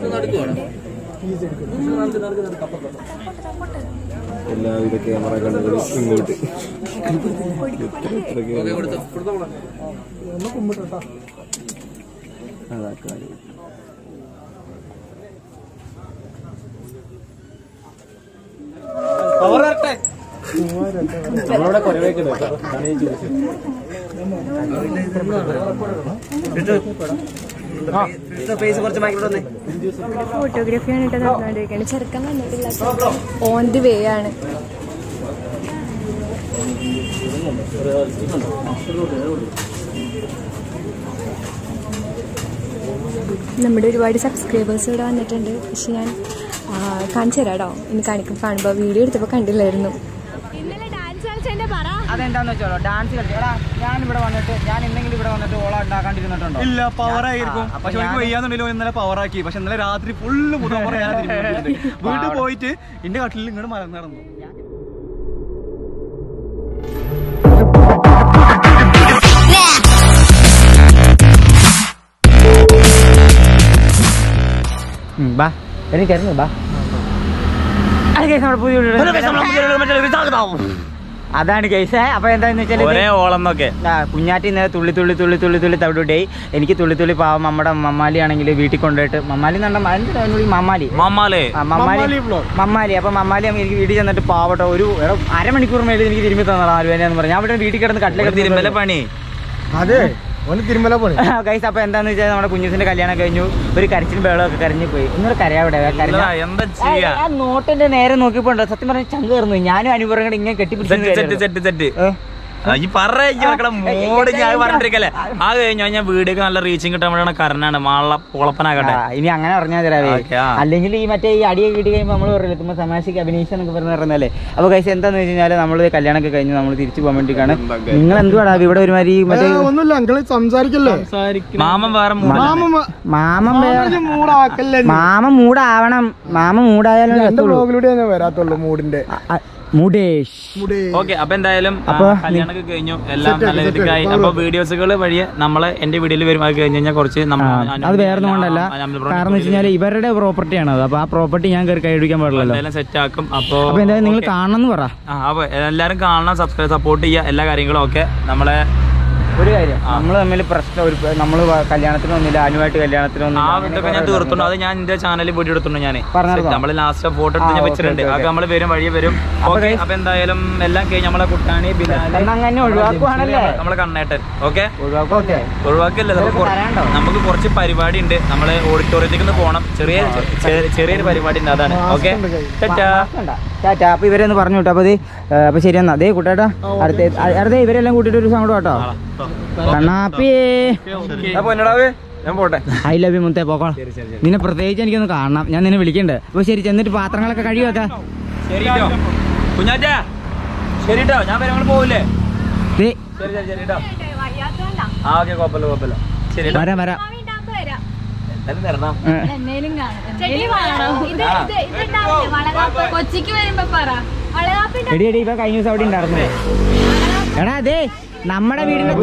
എല്ലാവിധ ക്യാമറ കണ്ണുകളും ഇങ്ങോട്ട് എത്ര ക്യാമറ അതാ കാര്യം നമ്മളവിടെ കുറവേക്കുണ്ട് കേട്ടോ അതാണ് ഞാൻ ചോദിച്ചത് ഫോട്ടോഗ്രാഫിയാണ് കേട്ടോ നടന്നുകൊണ്ടിരിക്കുന്നത് ചെറുക്കൻ വന്നിട്ടില്ല ഓൺ ദി വേ ആണ് നമ്മുടെ ഒരുപാട് സബ്സ്ക്രൈബേഴ്സ് ഇവിടെ വന്നിട്ടുണ്ട് പക്ഷെ ഞാൻ ആ, കാണിച്ചു തരാം കേട്ടോ ഇനി കാണിക്കും കാണുമ്പോൾ വീഡിയോ എടുത്തപ്പോൾ കണ്ടില്ലായിരുന്നു ഇന്നലെ ഡാൻസ് കളിച്ചതിന്റെ പറ അതെന്താന്ന് വെച്ചോളൂ ഡാൻസ് കളിച്ചു എടാ ഞാൻ ഇവിടെ വന്നിട്ട് ഞാൻ എന്തെങ്കിലും ഇവിടെ വന്നിട്ട് ഓള ഉണ്ടാക്കാണ്ടിരുന്നിട്ടുണ്ടോ ഇല്ല പവർ ആയിരിക്കും ആ, അപ്പൊ പക്ഷെ എനിക്ക് ഞാൻ- വയ്യാന്നുണ്ടല്ലോ ഇന്നലെ പവർ ആക്കി പക്ഷെ ഇന്നലെ രാത്രി ഫുള്ള് മുതൽ വീട്ടിൽ പോയിട്ട് എന്റെ കട്ടിലിൽ ഇങ്ങോട്ട് മരം നടന്നു ബാ എനിക്ക് തരുന്നു ബാ അത് കേസ് നമ്മുടെ പുതിയ വീഡിയോ- അതാണ് കേസ് അപ്പൊ എന്താന്ന് വെച്ചാൽ ഒരേ ഓളം എന്നൊക്കെ കുഞ്ഞാറ്റി ഇന്നലെ തുള്ളി തുള്ളി തുള്ളി തുള്ളി തുള്ളി തവിടുടേ എനിക്ക് തുള്ളി തുള്ളി പാവം നമ്മുടെ മമ്മാലി ആണെങ്കിൽ വീട്ടിൽ കൊണ്ടുപോയിട്ട് മമ്മാലി എന്ന് പറഞ്ഞാൽ എന്തിനാ അതിനോട് ഈ മമ്മാലി മമ്മാലേ ആ, മമ്മാലി മമ്മാലി അപ്പൊ മമ്മാലി അമ്മ എനിക്ക് വീട്ടിൽ ചെന്നിട്ട് പാവട്ടോ ഒരു എടാ, അരമണിക്കൂർ മേലെ എനിക്ക് തിരുമ്പി തന്നതാണ് ആലുവേനെന്ന് പറഞ്ഞു ഞാൻ ഇവിടെ വീട്ടിൽ കിടന്ന് കട്ടിലേക്ക് തിരുമ്പല പണി അതെ ഓന് തിരുമല പോണി ഗൈസ് അപ്പൊ എന്താന്ന് വെച്ചാൽ നമ്മുടെ കുഞ്ഞുസിന്റെ കല്യാണം കഴിഞ്ഞു ഒരു കരച്ചിലും ബഹളമൊക്കെ കരഞ്ഞു പോയി ഇന്നൊരു കരയാവിടെ കരഞ്ഞ എന്താ ചെയ്യാ ആ നോട്ടിന്റെ നേരെ നോക്കിപ്പോണ്ടോ സത്യം പറഞ്ഞ ചങ്ക് കയറുന്നു ഞാനും അനുഭവം കൂടെ ഇങ്ങനെ സെറ്റ് സെറ്റ് കെട്ടിപ്പിടിച്ചു സെറ്റ് സെറ്റ് ഈ പറ മോഡ് ഞാൻ പറഞ്ഞിരിക്കല്ലേ ആ കഴിഞ്ഞു ഞാൻ വീഡിയോക്ക് നല്ല റീച്ചിങ് കിട്ടാൻ വേണ്ടിയാണ് കരനാണ് മാള പൊളപ്പനാകട്ടെ ഇനി അങ്ങനെ പറഞ്ഞാൽ തരാവേ ഓക്കേ, ആ. അല്ലെങ്കിൽ ഈ മറ്റേ ഈ അടിയൊക്കെ കിട്ടി കഴിയുമ്പോൾ നമ്മൾ പറയില്ല തുമ്പ തമാശക്ക് അഭിനയിച്ച എന്നൊക്കെ പറഞ്ഞ് പറഞ്ഞല്ലേ അപ്പൊ കൈസ് എന്താന്ന് വെച്ച് കഴിഞ്ഞാൽ നമ്മൾ കല്യാണമൊക്കെ കഴിഞ്ഞ് നമ്മൾ തിരിച്ചു പോകാൻ വേണ്ടിയിട്ടാണ് നിങ്ങൾ എന്തുവാടാ ഇവിടെ ഒരുമാതിരി മറ്റേ ഒന്നുമില്ല അങ്കിള് സംസാരിക്കല്ലേ മാമൻ വേറെ മൂഡ് മാമ മാമൻ വേറെ മൂടാക്കല്ലേ മാമ മൂടാവണം മാമ മൂടായാലും എന്റെ രസമുള്ളൂ. ബ്ലോഗിലൂടെ ഞാൻ വരാത്തുള്ളൂ മൂഡിന്റെ അ- അ- മുടേഷ് മൂഡ് ഓക്കെ അപ്പൊ എന്തായാലും ആ, അപ്പൊ കല്യാണമൊക്കെ കഴിഞ്ഞു എല്ലാം set നല്ല ആക്കി, set രീതിക്കായി ആക്കി. അപ്പൊ വീഡിയോസുകൾ വഴിയെ നമ്മളെ എന്റെ വീഡിയോയിൽ വരും അത് കഴിഞ്ഞ് കഴിഞ്ഞാൽ കുറച്ച് ആ, നമ്മ- അത് വേറെ കൊണ്ടല്ല ആ, നമ്മൾ പറഞ്ഞ കാരണം വെച്ച് കഴിഞ്ഞാൽ ഇവരുടെ പ്രോപ്പർട്ടിയാണ് അത് അപ്പൊ ആ പ്രോപ്പർട്ടി ഞാൻ കയറി കൈയടിക്കാൻ പാടില്ലല്ലോ എന്തായാലും സെറ്റ് ആക്കും അപ്പൊ അപ്പൊ എന്തായാലും നിങ്ങൾ കാണണം എന്ന് പറ ആ അപ്പൊ എല്ലാരും കാണണം സബ്സ്ക്രൈബ് സപ്പോർട്ട് ചെയ്യുക എല്ലാ കാര്യങ്ങളും ഒക്കെ നമ്മളെ ഒരു കാര്യം നമ്മൾ തമ്മിൽ പ്രശ്നം ഒരു നമ്മൾ കല്യാണത്തിന് വന്നില്ല അനുവായിട്ട് കല്യാണത്തിന് ആ വന്നില്ല ഇതൊക്കെ ഞാൻ തീർത്തുണ്ടോ അത് ഞാൻ എന്റെ ചാനലിൽ വീഡിയോ എടുത്തുണ്ടോ ഞാൻ പറഞ്ഞായിരുന്നോ? നമ്മള് ലാസ്റ്റ് ഫോട്ടോ എടുത്ത് ആ, ഞാൻ ഓക്കേ, വെച്ചിട്ടുണ്ട് ഓക്കേ, അതൊക്കെ നമ്മള് വരും വഴിയെ വരും ഓക്കെ അപ്പൊ എന്തായാലും എല്ലാം കഴിഞ്ഞ് നമ്മളെ കുട്ടാണി ബിലാല് എന്നാ അങ്ങനെ ഒഴിവാക്കുവാണല്ലേ നമ്മളെ കണ്ണേട്ടൻ ഓക്കെ ഒഴിവാക്കോട്ടെ ഒഴിവാക്കല്ലേ നമുക്ക് കുറ- പറയാനുണ്ടോ? നമുക്ക് കുറച്ച് പരിപാടി ഉണ്ട് നമ്മള് ഓഡിറ്റോറിയത്തിലേക്ക് ഒന്ന് പോകണം ചെറിയ ചെ- ചെറിയൊരു പരിപാടി ഉണ്ട് അതാണ് ഓക്കെ ടാറ്റാ അപ്പൊ ഇവരെ ഒന്ന് പറഞ്ഞു വിട്ടോ അപ്പൊ ഇത് അപ്പൊ ശരി എന്നാ അതേ കൂട്ടാട്ടാ അടുത്ത അടുത്ത ഇവരെല്ലാം കൂട്ടിട്ട് ഒരു സൗണ്ട് കേട്ടോ കണ്ണാപ്പിയേ അപ്പൊ എന്നോടാവേ ഞാൻ പോട്ടെ ഐ ലവ് യു മുത്തേ പോക്കോളാം നിന്നെ പ്രത്യേകിച്ച് എനിക്കൊന്ന് കാണണം ഞാൻ നിന്നെ വിളിക്കണ്ട് അപ്പൊ ശരി ചെന്നിട്ട് പാത്രങ്ങളൊക്കെ കഴിയുവാക്കാ ശരി കേട്ടോ കുഞ്ഞാറ്റാ ശരി കേട്ടോ ഞാൻ വരെ ഞങ്ങൾ പോവില്ലേ ദേ, ശരി ശരി ശരി കേട്ടോ ആ ഓക്കെ കുഴപ്പമില്ല കുഴപ്പമില്ല ശരി കേട്ടോ വരാം വരാം എന്തായാലും തരണം ഏ, എന്നേലും കാണാം കൊച്ചിക്ക് വരുമ്പോ പറ വളകാപ്പിന്റെ എടി എടി ഇപ്പൊ കഴിഞ്ഞ ദിവസം അവിടെ ഉണ്ടായിരുന്നേ എടാ അതെ നമ്മുടെ വീടിന്റെ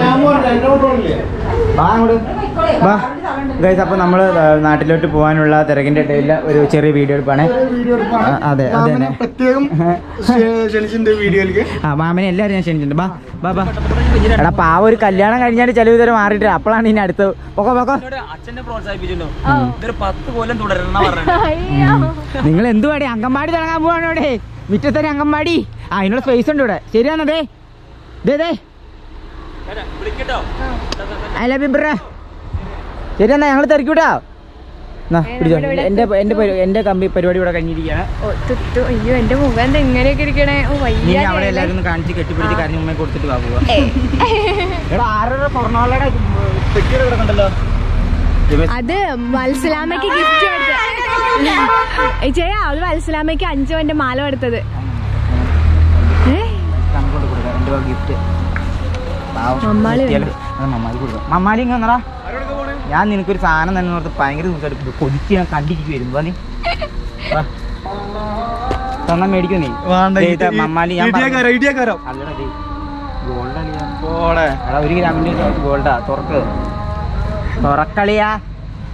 വാ അങ്ങോട്ട്. വാ ഗൈസ് അപ്പൊ നമ്മള് ആ, നാട്ടിലോട്ട് പോകാനുള്ള തിരക്കിന്റെ ഇടയിൽ ഒരു ചെറിയ വീഡിയോ എടുപ്പാണ് വീഡിയോ എടുപ്പാണ് ആ, അതെ അതെ മാമനെ തന്നെ പ്രത്യേകം ക്ഷ- ക്ഷണിച്ചിട്ടുണ്ട് വീഡിയോയിലേക്ക് ആ മാമനെ എല്ലാവരും ഞാൻ ക്ഷണിച്ചിട്ടുണ്ട് ബാ ബാ ബാ എടാ പാവ ഒരു കല്യാണം കഴിഞ്ഞാൽ ചെലവ് തരം മാറിയിട്ട് അപ്പോഴാണ് ഇനി അടുത്ത് പൊക്കോ പൊക്കോ എന്നോട് അച്ഛനെ പ്രോത്സാഹിപ്പിച്ചല്ലോ ഇതൊരു പത്ത് കൊല്ലം തുടരണം പറഞ്ഞു നിങ്ങൾ എന്തുവാടി അങ്കമ്പാടി തുടങ്ങാൻ പോവാണ് ഇവിടെ മുറ്റത്തൊരു അങ്കമ്പാടി ആ അതിനുള്ള സ്പേസ് ഉണ്ട് ഇവിടെ ശരിയാണോ ദേ ദേ ദേ വിളിക്കട്ടോ ഐ ലവ് യു ബ്രോ ശരി എന്നാ ഞങ്ങൾ തിരക്കൂട്ടാ എന്നാ പിടിച്ചോ എന്റെ എന്റെ പരി- എന്റെ കമ്പി പരിപാടി ഇവിടെ കഴിഞ്ഞിരിക്കുകയാണ് ഓ, തുത്തു. അയ്യോ എന്റെ മുഖം എന്താ ഇങ്ങനെയൊക്കെ ഇരിക്കണേ ഓ നീ വയ്യ അവിടെ എല്ലാവരും ഒന്ന് കാണിച്ച് കെട്ടിപ്പിടിച്ച് കരഞ്ഞ ഉമ്മയെ കൊടുത്തിട്ട് വാ പോവാ എടാ ആരുടെ സ്വർണ്ണവളയുടെ പെട്ടിയുടെ കിടക്കണ്ടല്ലോ അത് വത്സലാമയ്ക്ക് ഗിഫ്റ്റ് കൊടുത്തത് ചെയ്യാ അത് വത്സലാമയ്ക്ക് അഞ്ചു എന്റെ മാല കൊടുത്തത് ഏ? കൊണ്ട് കൊടുക്കാം എന്റെ ഗിഫ്റ്റ് മമ്മാളി മമ്മാലി കൊടുക്കാം മമ്മാലി ഇങ്ങനെ വന്നെടാ. ഞാൻ നിനക്കൊരു സാധനം തന്നെ ഓർത്ത് ഭയങ്കര ദിവസമായിട്ട് കൊതിച്ച് ഞാൻ കണ്ടിരിക്കുവായിരുന്നു വാ നീ വാ. തന്നാ മേടിക്കോ നീ ദേ ഇതാ മമ്മാലി ഞാൻ പറഞ്ഞു. ഐഡിയക്കാരോ അല്ലടാ ദേ, gold അളിയാ. പോടെ എടാ ഒരു ഗ്രാമിന്റെ ഗോൾഡാ തുറക്ക് തുറക്കളിയാ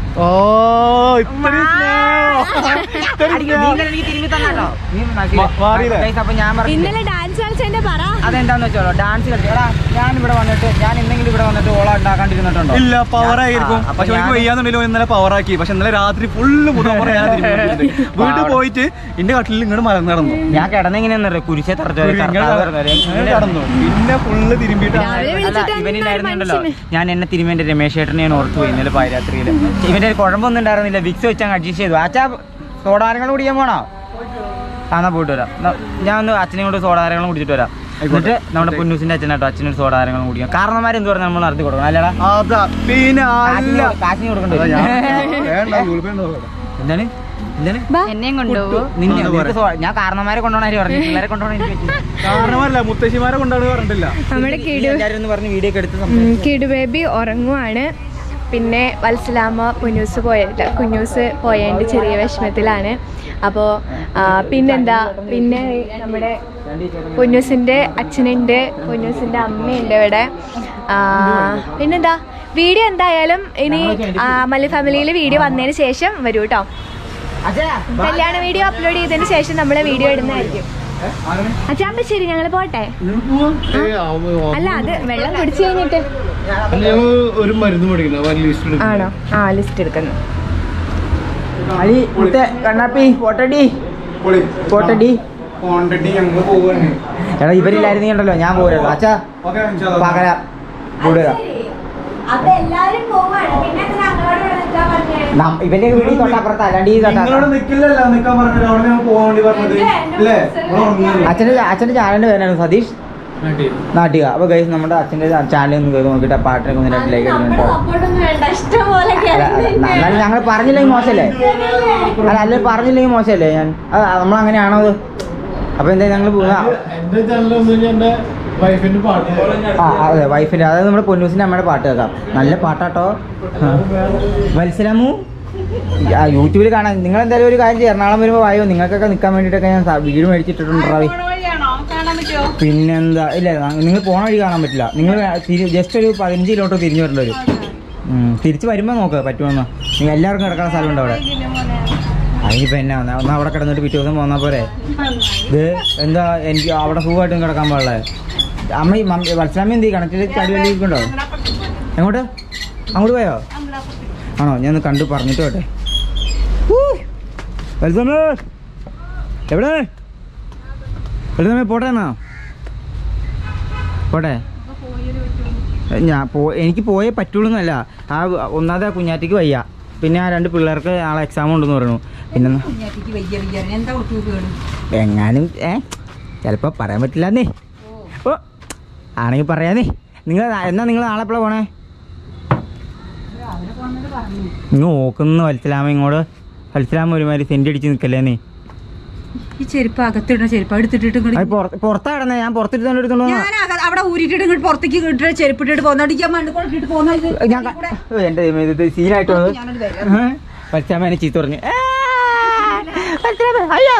ഓ ഇത്രയും സ്നേഹം. ഇത്രയും നീ സ്നേഹം. ഇന്നലെ എനിക്ക് തിരുമ്പി തന്നാട്ടോ നീ നശി- മാ- മാറിയില്ലേ? Guys, അപ്പൊ ഞാൻ പറഞ്ഞു ഇന്നലെ ഡാൻസ് കളിച്ചതിന്റെ പറ അതെന്താന്ന് വെച്ചോളൂ ഡാൻസ് കളിച്ചു എടാ ഞാൻ ഇവിടെ വന്നിട്ട് ഞാൻ എന്തെങ്കിലും ഇവിടെ വന്നിട്ട് ഓള ഉണ്ടാക്കാണ്ടിരുന്നിട്ടുണ്ടോ ഇല്ല പവർ ആയിരിക്കും ആ, അപ്പൊ പക്ഷെ എനിക്ക് ഞാൻ- വയ്യാന്നുണ്ടെങ്കിലും ഇന്നലെ പവർ ആക്കി പക്ഷെ ഇന്നലെ രാത്രി ഫുള്ള് മുതൽ വീട്ടിൽ പോയിട്ട് എന്റെ കട്ടിലിൽ ഇങ്ങോട്ട് മരം നടന്നു ഞാൻ കിടന്നെങ്ങനെയാന്നറിയോ കുരിശെ തറച്ചു ഇങ്ങനെ കടന്നു പിന്നെ ഫുള്ള് തിരുമ്പിട്ട് രാവിലെ വിളിച്ചിട്ട് ഇവനില്ലായിരുന്നുണ്ടല്ലോ ഞാൻ എന്നെ തിരുമേന്റെ രമേശ് ചേട്ടനെ ഞാൻ ഓർത്തു പോയി ഇന്നലെ പാതിരാത്രിയില് ഇവന്റെ കുഴപ്പമൊന്നും ഉണ്ടായിരുന്നില്ല വിക്സ് വെച്ച് അങ്ങ് അഡ്ജസ്റ്റ് ചെയ്തു അച്ഛാ സോഡാരങ്ങൾ കുടിക്കാൻ പോണോ ആ എന്നാ പോയിട്ട് വരാം എന്നാ ഞാൻ ഒന്ന് അച്ഛനെ കൊണ്ട് സോഡാരങ്ങളും കുടിച്ചിട്ട് വരാം എന്നിട്ട് നമ്മുടെ പുന്നൂസിന്റെ അച്ഛനാട്ടോ അച്ഛനൊരു സോഡാരങ്ങളും കുടിക്കാം കാരണന്മാരെന്ത് പറഞ്ഞാൽ നമ്മൾ നടത്തി കൊടുക്കണം അല്ലടാ അതാ പിന്നെ അല്ല കാശിന് കൊടുക്കണ്ടേ അതാ ഞാൻ- വേണ്ട, ഗൂഗിൾ പേ ഉണ്ടോ? എന്താണ് എന്താണ് എന്നെയും കൊണ്ടുപോകും നിന്നെ അത് നിനക്ക് സോ- ഞാൻ കാരണന്മാരെ കൊണ്ടുപോകണ പറഞ്ഞു പിള്ളേരെ കൊണ്ടുപോകണ എനിക്ക് പറ്റില്ല. കാരണമല്ല മുത്തശ്ശിമാരെ കൊണ്ടാണ് പറഞ്ഞിട്ടില്ല നമ്മുടെ നീ കിടു എല്ലാവരും ഒന്ന് പറഞ്ഞ് വീഡിയോ ഒക്കെ എടുത്ത് ഉം, സംസാരിച്ചു കിടു ബേബി ഉറങ്ങുവാണ് പിന്നെ വത്സലാമ കുഞ്ഞൂസ് പോയില്ല കുഞ്ഞൂസ് പോയതിൻ്റെ ചെറിയ വിഷമത്തിലാണ് അപ്പോൾ പിന്നെന്താ പിന്നെ നമ്മുടെ കുഞ്ഞൂസിൻ്റെ അച്ഛനുണ്ട് കുഞ്ഞൂസിൻ്റെ അമ്മയുണ്ട് ഇവിടെ ആ, പിന്നെന്താ വീഡിയോ എന്തായാലും ഇനി ആ, മല്ലി ഫാമിലിയിൽ വീഡിയോ വന്നതിന് ശേഷം വരൂ കേട്ടോ കല്യാണ വീഡിയോ അപ്ലോഡ് ചെയ്തതിന് ശേഷം നമ്മൾ വീഡിയോ ഇടുന്നതായിരിക്കും അച്ഛാമ്പ ശരി ഞങ്ങൾ പോട്ടെ അല്ല അത് വെള്ളം കുടിച്ചു കഴിഞ്ഞിട്ട് ഒരു മരുന്ന് മേടിക്കണം ലിസ്റ്റ് ആണോ ആ ലിസ്റ്റ് എടുക്കുന്നു അലി മുത്തേ കണ്ണാപ്പി പോട്ടടി പോട്ടടി ക്വാണ്ടിറ്റി ഞങ്ങൾ പോവാണ് എടാ ഇവരില്ലായിരുന്നുണ്ടല്ലോ ഞാൻ പോരല്ലോ അച്ഛാ ഓക്കെ പകരാ കൂടുതലാ അതെല്ലാരും പോവാണ് പിന്നെ ഞങ്ങളോട് നിൽക്കാൻ പറഞ്ഞേ ഇവന്റെ വീട് തൊട്ടപ്പുറത്ത് അല്ലാണ്ട് ഈ തൊട്ട നിങ്ങളോട് നിക്കില്ലല്ലോ നിക്കാൻ പറഞ്ഞത് അവിടെ ഞങ്ങൾ പോകാൻ വേണ്ടി പറഞ്ഞത് അല്ലേ നിങ്ങൾ ഉറങ്ങിയില്ലേ? അച്ഛന്റെ അച്ഛന്റെ ചാനലിന്റെ പേരാണ് സതീഷ് നാട്ടിക അപ്പൊ ഗൈസ് നമ്മുടെ അച്ഛന്റെ ചാനൽ ഒന്ന് കയറി നോക്കിട്ട് ആ പാട്ടിനൊക്കെ ഒന്ന് രണ്ട് ലൈക്ക് ഇടുന്നുണ്ടോ സപ്പോർട്ടൊന്നും വേണ്ട ഇഷ്ടംപോലെ അല്ല എന്നാലും ഞങ്ങൾ പറഞ്ഞില്ലെങ്കിൽ മോശമല്ലേ അല്ല അല്ല പറഞ്ഞില്ലെങ്കിൽ മോശമല്ലേ ഞാൻ അത് നമ്മൾ അങ്ങനെയാണോ അത് അപ്പൊ എന്താ ഞങ്ങൾ എന്റെ ചാനലൊന്നും എന്റെ വൈഫിന്റെ പാട്ട് ആ അതെ വൈഫിന്റെ അതായത് നമ്മുടെ പൊന്നൂസിന്റെ അമ്മയുടെ പാട്ട് കേൾക്കാം നല്ല പാട്ടാട്ടോ ആ. വത്സലമു ആ യൂട്യൂബിൽ കാണാൻ നിങ്ങൾ എന്തായാലും ഒരു കാര്യം ചെയ്യും എറണാകുളം വരുമ്പോൾ വായോ നിങ്ങൾക്കൊക്കെ നിൽക്കാൻ വേണ്ടിയിട്ടൊക്കെ ഞാൻ സ- വീട് മേടിച്ചിട്ടുണ്ട് റാവി പിന്നെന്താ ഇല്ല നിങ്ങൾ പോണ വഴി കാണാൻ പറ്റില്ല നിങ്ങൾ ജസ്റ്റ് ഒരു പതിനഞ്ച് കിലോമീറ്റർ തിരിഞ്ഞു വരേണ്ടി വരും ഉം, തിരിച്ച് വരുമ്പോൾ നോക്ക് പറ്റുമെന്ന് നിങ്ങൾ എല്ലാവർക്കും കിടക്കുന്ന സ്ഥലമുണ്ട് അവിടെ അതിനിപ്പോ എന്നാ ഒന്ന് ഒന്ന് അവിടെ കിടന്നിട്ട് പിറ്റേ ദിവസം പോന്നാ പോരെ ഇത് എന്താ എനിക്ക് അവിടെ സുഖമായിട്ടും കിടക്കാൻ പാടില്ലേ അമ്മ ഈ മമ്മി വത്സലാമ്മ എന്ത് കണക്കിൽ ചാടി വലിയിട്ടുണ്ടോ എങ്ങോട്ട് അങ്ങോട്ട് പോയോ ആണോ ഞാൻ ഒന്ന് കണ്ടു പറഞ്ഞിട്ട് പോട്ടെ വത്സമ്മ എവിടെ എവിടെ പോട്ടെ എന്നാ പോട്ടെ ഞാൻ പോ എനിക്ക് പോയേ പറ്റുള്ളൂ എന്നല്ല ആ ഒന്നാമത് ആ കുഞ്ഞാറ്റിക്ക് വയ്യ പിന്നെ ആ രണ്ട് പിള്ളേർക്ക് നാളെ എക്സാം ഉണ്ടെന്ന് പറഞ്ഞു പിന്നെ എങ്ങാനും ഏ ചിലപ്പോ പറയാൻ പറ്റില്ലെന്നേ ഓ ആണെങ്കിൽ പറയാന്നേ നിങ്ങൾ എന്നാ നിങ്ങൾ നാളെ എപ്പോഴാണ് പോണേ നിങ്ങൾ നോക്കുന്ന വത്സലാമ ഇങ്ങോട്ട് വത്സലാമ ഒരുമാതിരി സെന്റ് അടിച്ച് നിൽക്കല്ലേ നീ ഈ ചെരുപ്പ് അകത്തിടുന്ന ചെരുപ്പ് എടുത്തിട്ടിട്ട് ഇങ്ങോട്ട് അത് പുറത്ത് പുറത്താ കിടന്നേ ഞാൻ പുറത്തിട്ട് എടുത്തോണ്ട് വന്നതാ. ഞാൻ അക- അവിടെ ഊരിട്ടിട്ട് ഇങ്ങോട്ട് പുറത്തേക്ക് ഇട്ടിട്ട് ചെരുപ്പ് ഇട്ടിട്ട് പോകുന്നോണ്ട് ഞാൻ മണ്ണ് കൊണ്ടിട്ട് പോകുന്നത് ഞാൻ ക- ഓ, എന്റെ ദൈവമേ, ഇത് സീനായിട്ട് വന്നത് വത്സലാമ എന്നെ ചീത്ത പറഞ്ഞു "ആ, വത്സലാമ, അയ്യോ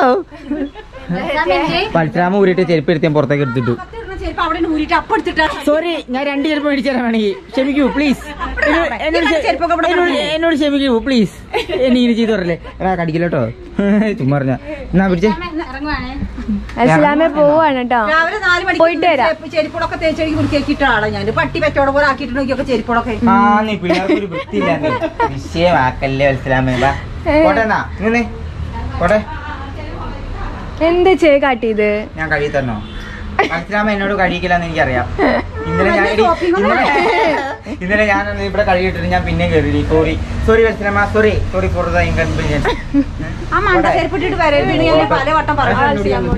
വത്സലാമ ഊരിട്ട് ചെരുപ്പ് എടുത്ത് ഞാൻ പുറത്തേക്ക് എടുത്തിട്ടു ചെരുപ്പ് അവിടെ ഊരിട്ട് അപ്പം എടുത്തിട്ടാ സോറി ഞാൻ രണ്ട് ചെരുപ്പ് മേടിച്ചു തരാൻ വേണമെങ്കിൽ ക്ഷമിക്കൂ പ്ലീസ് എന്നോട് ക്ഷ- ചെരുപ്പൊക്കെ ഇവിടെ എന്നോട് എന്നോട് ക്ഷമിക്കൂ പ്ലീസ് എന്നെ ഇങ്ങനെ ചെയ്ത് പറയല്ലേ എടാ കടിക്കില്ലട്ടോ ചുമ്മാ പറഞ്ഞ എന്നാ പിടിച്ചേ ഇറങ്ങുവാണേ അസ്ലാമെ പോവാണ് കേട്ടോ രാവിലെ നാല് മണിക്ക് പോയിട്ട് വരാം. ചെരുപ്പ്- ചെരുപ്പുകളൊക്കെ തേച്ചെഴുതി വൃത്തിയാക്കിയിട്ട ആളാ ഞാൻ പട്ടി വെച്ചോടെ പോലെ ആക്കിയിട്ട് നോക്കിയൊക്കെ ചെരുപ്പുകളൊക്കെ ആ നീ പിള്ളേർക്ക് ഒരു വൃത്തിയില്ല നീ വിഷയമാക്കല്ലേ വത്സലാമേ വാ പോട്ടെ എന്നാ ഇങ്ങനെ പോട്ടെ എന്ത് ചെയ് കാട്ടിയത് ഞാൻ കഴി തന്നോ വത്സലാമ എന്നോട് കഴിക്കില്ലെന്ന് എനിക്കറിയാം ഇന്നലെ ഞാൻ എടി, ഇന്നലെ ഇന്നലെ ഞാൻ ഇവിടെ കഴിയിട്ടിട്ട് ഞാൻ പിന്നെ കയറി സോറി സോറി വത്സലാമ sorry sorry for the inconvenience ആ മണ്ട ചെരുപ്പിട്ടിട്ട് വരാൻ വേണ്ടി ഞാൻ പല വട്ടം പറഞ്ഞു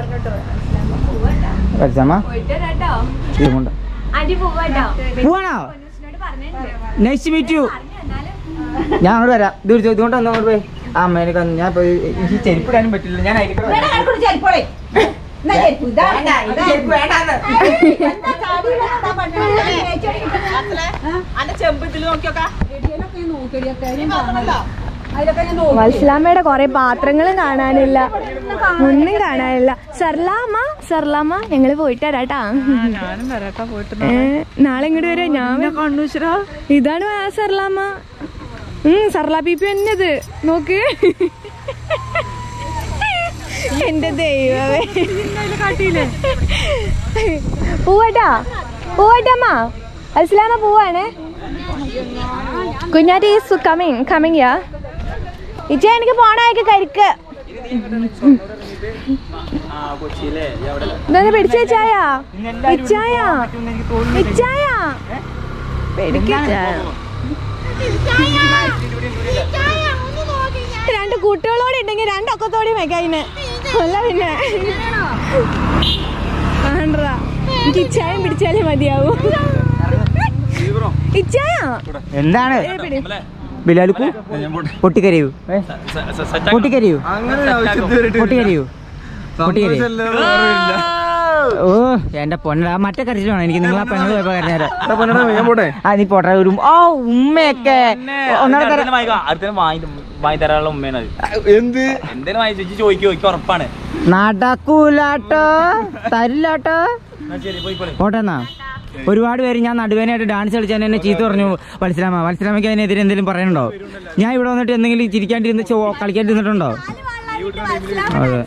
വത്സലാമ ഇതുകൊണ്ട് അടി പോവാട്ടോ പോവാണോ നെക്സ്റ്റ് മീറ്റ് യു ഞാൻ അങ്ങോട്ട് വരാം ഇത് പിടിച്ചോ, ഇതുകൊണ്ട് വന്നോ അങ്ങോട്ട് പോയി ആ അമ്മേനെ കന്ന് ഞാൻ പോയി എനിക്ക് ചെരുപ്പിടാനും പറ്റില്ല ഞാൻ അതിലേക്ക് വരാം. ചെരുപ്പോളെ എന്നാ ചെരുപ്പ് ഇതാ വേണ്ട, എനിക്ക് ചെരുപ്പ് വേണ്ടാന്ന്. എന്താ ചാടി വീണതാ പണ്ട് അതിലൊക്കെ ഞാൻ നോക്കി വത്സലാമ്മയുടെ കൊറേ പാത്രങ്ങളും കാണാനില്ല ഒന്നും കാണാനില്ല സർലാമ്മ സർലാമ്മ ഞങ്ങള് പോയിട്ട് വരാട്ടാ ഏ, നാളെ ഇങ്ങോട്ട് വരാ ഞാൻ ഇതാണ് ആ സർലാമ്മ ഉം സർല പീപ്പി എന്നത് നോക്ക് എന്റെ ദൈവമേ പോവാട്ടാ പോവാട്ടമ്മ അസ്ലാമ പോവാണ് കുഞ്ഞാറ്റി ഈസ് കമ്മിങ് കമ്മിങ് യാ ഇച്ച എനിക്ക് പോണായിക്ക് കരിക്ക് കൊച്ചിയിലെ അവിടെ ഇതൊന്ന് പിടിച്ചു വെച്ചായ ഇച്ചായ ഇച്ചായ പേടിക്കിച്ചായ രണ്ട് കുട്ടികളോടെ ഉണ്ടെങ്കിൽ രണ്ടൊക്കത്തോടെയും വെക്കായിന് അല്ല പിന്നെ ആണ്ട്രാ. എനിക്ക് ഇച്ചായം പിടിച്ചാലേ മതിയാവൂ ഇച്ചായ എന്താണ് ഏ, പിടി. ബിലാലുക്കു പൊട്ടിക്കരയൂ പൊട്ടിക്കരയൂ പൊട്ടിക്കരയൂ പൊട്ടിക്കരയൂ ഓ എന്റെ പൊന്നടാ മറ്റേ കരച്ചിലാണ് എനിക്ക് നിങ്ങൾ ആ പെണ്ണുകൾ പോയപ്പോ കരഞ്ഞേരം ഞാൻ പോട്ടെ ആ നീ പോട്ടെ ഒരു ഓ ഉമ്മയൊക്കെ ഒന്നാമത്തെ തര- അടുത്തന്നെ വാങ്ങി വാങ്ങി തരാനുള്ള ഉമ്മയാണ് അത് എന്ത് എന്തേലും വാങ്ങി ചോദിച്ചു ചോദിക്കും ചോദിക്കും ഉറപ്പാണ് നടക്കൂലാട്ടോ തരില്ലാട്ടോ എന്നാ ശരി പോയിക്കോളെ പോട്ടെ എന്നാ ഒരുപാട് പേര് ഞാൻ നടുവേനായിട്ട് ഡാൻസ് കളിച്ചാൽ എന്നെ ചീത്ത പറഞ്ഞു വത്സലാമ വത്സലാമയ്ക്ക് അതിനെതിരെ എന്തെങ്കിലും പറയണുണ്ടോ ഞാൻ ഇവിടെ വന്നിട്ട് എന്തെങ്കിലും ചിരിക്കാണ്ടിരുന്ന് ചോ കളിക്കാണ്ടിരുന്നിട്ടുണ്ടോ അതെ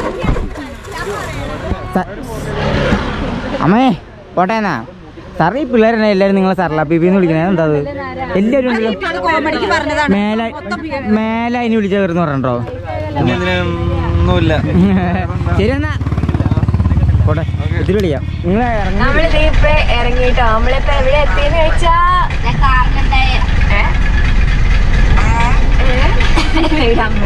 സ- അമ്മേ പോട്ടെ എന്നാ സാറേ ഈ പിള്ളേരെന്നെ എല്ലാവരും നിങ്ങളെ സർല ബിബി എന്ന് വിളിക്കണേ എന്താ അത് എല്ലാവരും ഉണ്ടല്ലോ. കോമഡിക്ക് പറഞ്ഞതാണ് മേലെ മേലെ അതിന് വിളിച്ച വരുന്ന പറഞ്ഞോ ഒന്നുമില്ല ശരി എന്നാ പോട്ടെ ഇതിൽ വിളിക്കാം നിങ്ങൾ ഇറങ്ങി നമ്മളിത് ഇപ്പൊ ഇറങ്ങിട്ടോ നമ്മളിപ്പോ എവിടെ എത്തിയെന്ന് വെച്ചാ ഏ? ഏ? അമ്മ.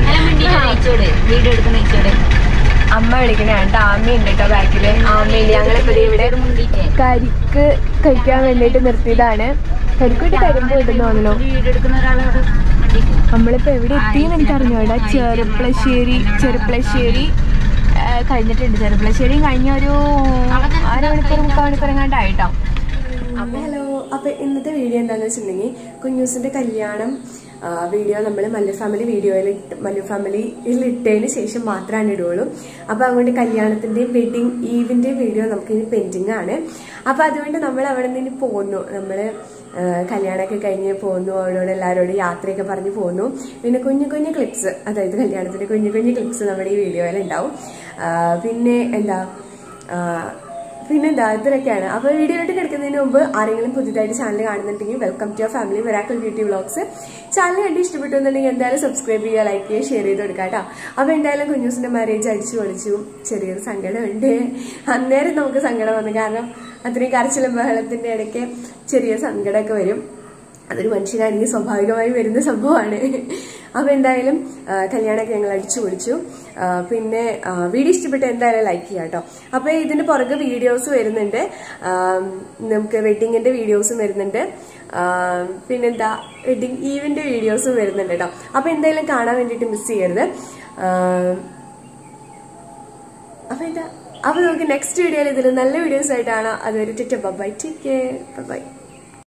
അമ്മ വിളിക്കണ കേട്ടോ അമ്മ ഉണ്ട് കേട്ടോ ബാക്കില് അമ്മയില്ല ഞങ്ങളിപ്പോ ദേ ഇവിടെ കരിക്ക് കഴിക്കാൻ വേണ്ടിട്ട് നിർത്തിയതാണ് കരിക്കൂട്ടി കരിമ്പ് കിട്ടുന്നു തോന്നുന്നു നമ്മളിപ്പോ എവിടെ എത്തിയെന്ന് എനിക്ക് അറിഞ്ഞൂടാ ചെറുപ്പളശ്ശേരി ചെറുപ്പളശ്ശേരി ആ, കഴിഞ്ഞിട്ടുണ്ട് ചെറുപ്പളശ്ശേരി കഴിഞ്ഞ ഒരു അരമണിക്കൂർ മുക്കാൽ മണിക്കൂർ എങ്ങാണ്ടായിട്ടോ അപ്പോൾ ഹലോ അപ്പോൾ ഇന്നത്തെ വീഡിയോ എന്താണെന്ന് വെച്ചിട്ടുണ്ടെങ്കിൽ കുഞ്ഞൂസിൻ്റെ കല്യാണം ആ, വീഡിയോ നമ്മൾ മല്ലു ഫാമിലി വീഡിയോയിൽ ഇട്ട് മല്ലു ഫാമിലിയിൽ ഇട്ടതിന് ശേഷം മാത്രമാണ് ഇടുള്ളൂ അപ്പോൾ അതുകൊണ്ട് കല്യാണത്തിൻ്റെയും വെഡിങ് ഈവിൻ്റെയും വീഡിയോ നമുക്കിനി പെൻഡിങ് ആണ് അപ്പോൾ അതുകൊണ്ട് നമ്മൾ അവിടെ നിന്ന് പോന്നു നമ്മൾ കല്യാണമൊക്കെ കഴിഞ്ഞ് പോന്നു അവരോട് എല്ലാവരോടും യാത്രയൊക്കെ പറഞ്ഞ് പോന്നു പിന്നെ കുഞ്ഞു കുഞ്ഞു ക്ലിപ്സ് അതായത് കല്യാണത്തിൻ്റെ കുഞ്ഞു കുഞ്ഞു ക്ലിപ്സ് നമ്മുടെ ഈ വീഡിയോയിൽ ഉണ്ടാവും ആ, പിന്നെ എന്താ ആ, പിന്നെന്താ ഇത്രയൊക്കെയാണ് അപ്പോൾ വീഡിയോയിലോട്ട് കിടക്കുന്നതിന് മുമ്പ് ആരെങ്കിലും പുതിയതായിട്ട് ചാനൽ കാണുന്നുണ്ടെങ്കിൽ വെൽക്കം ടു യുവർ ഫാമിലി വെറാക്കൽ ബ്യൂട്ടി വ്ളോഗ്സ് ചാനൽ കണ്ട് ഇഷ്ടപ്പെട്ടു എന്നുണ്ടെങ്കിൽ എന്തായാലും സബ്സ്ക്രൈബ് ചെയ്യുക ലൈക്ക് ചെയ്യുക ഷെയർ ചെയ്ത് കൊടുക്കുക കേട്ടോ അപ്പോൾ എന്തായാലും കുഞ്ഞൂസിന്റെ മാരേജ് അടിച്ചു പൊളിച്ചു ചെറിയൊരു സങ്കടമുണ്ട് അന്നേരം നമുക്ക് സങ്കടം വന്നു കാരണം അത്രയും കരച്ചിലും ബഹളത്തിന്റെ ഇടയ്ക്ക് ചെറിയ സങ്കടമൊക്കെ വരും അതൊരു മനുഷ്യനാണെങ്കിൽ സ്വാഭാവികമായി വരുന്ന സംഭവമാണ് അപ്പൊ എന്തായാലും ആ, കല്യാണമൊക്കെ ഞങ്ങൾ അടിച്ചു പൊളിച്ചു ആ, പിന്നെ ആ, വീഡിയോ ഇഷ്ടപ്പെട്ട് എന്തായാലും ലൈക്ക് ചെയ്യാം കേട്ടോ അപ്പൊ ഇതിന്റെ പുറകെ വീഡിയോസ് വരുന്നുണ്ട് ആ, നമുക്ക് വെഡിങ്ങിന്റെ വീഡിയോസും വരുന്നുണ്ട് ആ, പിന്നെന്താ വെഡിങ് ഈവന്റ് വീഡിയോസും വരുന്നുണ്ട് കേട്ടോ അപ്പൊ എന്തായാലും കാണാൻ വേണ്ടിയിട്ട് മിസ് ചെയ്യരുത് ആ, അപ്പൊ എന്താ അപ്പൊ നമുക്ക് നെക്സ്റ്റ് വീഡിയോയിൽ ഇതിൽ നല്ല വീഡിയോസ് ആയിട്ടാണ് അതുവരെ ടിറ്റ ബൈ ടേക്ക് കെയർ ബൈ